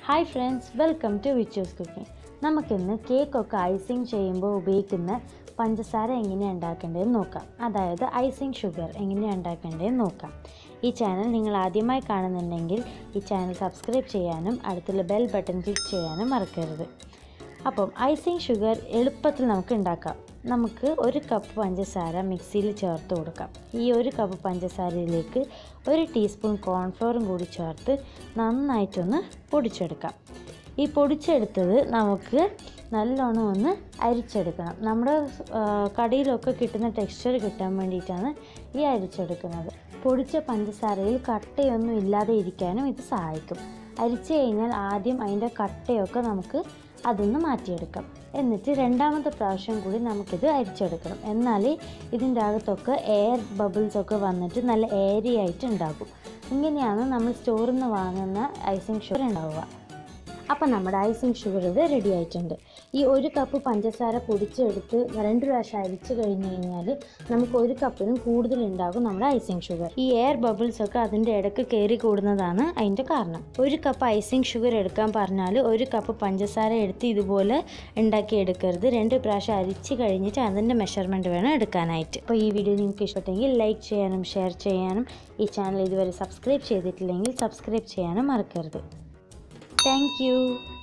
Hi friends welcome to Vichu's cooking നമുക്കിന്ന് കേക്കൊക്കെ icing ചെയ്യുമ്പോൾ ഉപയോഗിക്കുന്ന പഞ്ചസാര എങ്ങനെയാണ് ഉണ്ടാക്കേണ്ടതെന്ന് നോക്കാം അതായത് ഐസിങ് ഷുഗർ എങ്ങനെയാണ് ഉണ്ടാക്കേണ്ടതെന്ന് നോക്കാം ഈ ചാനൽ നിങ്ങൾ ആദ്യമായി കാണുന്നുണ്ടെങ്കിൽ ഈ ചാനൽ സബ്സ്ക്രൈബ് ചെയ്യാനും അടുത്തുള്ള ബെൽ ബട്ടൺ ക്ലിക്ക് ചെയ്യാനും മറക്കരുത് അപ്പം ഐസിങ് ഷുഗർ എളുപ്പത്തിൽ നമുക്ക് ഉണ്ടാക്കാം നമുക്ക് ഒരു കപ്പ് പഞ്ചസാര മിക്സിയിൽ ചേർത്ത് കൊടുക്കാം ഈ ഒരു കപ്പ് പഞ്ചസാരയിലേക്ക് ഒരു ടീസ്പൂൺ കോൺഫ്ലോറും കൂടി ചേർത്ത് നന്നായിട്ടൊന്ന് പൊടിച്ചെടുക്കാം ഈ പൊടിച്ചെടുത്തത് നമുക്ക് നല്ലോണം ഒന്ന് അരിച്ചെടുക്കണം നമ്മുടെ ആ, കടയിലൊക്കെ കിട്ടുന്ന ടെക്സ്ചർ കിട്ടാൻ വേണ്ടിയിട്ടാണ് ഈ അരിച്ചെടുക്കുന്നത് പൊടിച്ച പഞ്ചസാരയിൽ കട്ടയൊന്നും ഇല്ലാതെ ഇരിക്കാനും ഇത് സഹായിക്കും അരിച്ചു കഴിഞ്ഞാൽ ആദ്യം അതിൻ്റെ കട്ടയൊക്കെ നമുക്ക് അതൊന്ന് മാറ്റിയെടുക്കാം എന്നിട്ട് രണ്ടാമത്തെ പ്രാവശ്യം കൂടി നമുക്കിത് അരിച്ചെടുക്കണം എന്നാലേ ഇതിൻ്റെ അകത്തൊക്കെ എയർ ബബിൾസ് ഒക്കെ വന്നിട്ട് നല്ല എയറി ആയിട്ട് ഉണ്ടാകും ഇങ്ങനെയാണ് നമ്മൾ സ്റ്റോറിൽ നിന്ന് വാങ്ങുന്ന ഐസിങ് ഷുഗർ ഉണ്ടാവുക അപ്പം നമ്മുടെ ഐസിങ് ഷുഗർ ഇത് റെഡി ആയിട്ടുണ്ട് ഈ ഒരു കപ്പ് പഞ്ചസാര പൊടിച്ചെടുത്ത് രണ്ട് പ്രാവശ്യം അരിച്ച് കഴിഞ്ഞ് കഴിഞ്ഞാൽ നമുക്ക് ഒരു കപ്പിനും കൂടുതൽ ഉണ്ടാകും നമ്മുടെ ഐസിങ് ഷുഗർ ഈ എയർ ബബിൾസ് ഒക്കെ അതിൻ്റെ ഇടയ്ക്ക് കയറി കൂടുന്നതാണ് അതിൻ്റെ കാരണം ഒരു കപ്പ് ഐസിങ് ഷുഗർ എടുക്കാൻ പറഞ്ഞാൽ ഒരു കപ്പ് പഞ്ചസാര എടുത്ത് ഇതുപോലെ ഉണ്ടാക്കി എടുക്കരുത് രണ്ട് പ്രാവശ്യം അരിച്ച് കഴിഞ്ഞിട്ട് അതിൻ്റെ മെഷർമെൻറ്റ് വേണം എടുക്കാനായിട്ട് അപ്പോൾ ഈ വീഡിയോ നിങ്ങൾക്ക് ഇഷ്ടപ്പെട്ടെങ്കിൽ ലൈക്ക് ചെയ്യാനും ഷെയർ ചെയ്യാനും ഈ ചാനൽ ഇതുവരെ സബ്സ്ക്രൈബ് ചെയ്തിട്ടില്ലെങ്കിൽ സബ്സ്ക്രൈബ് ചെയ്യാനും മറക്കരുത് Thank you.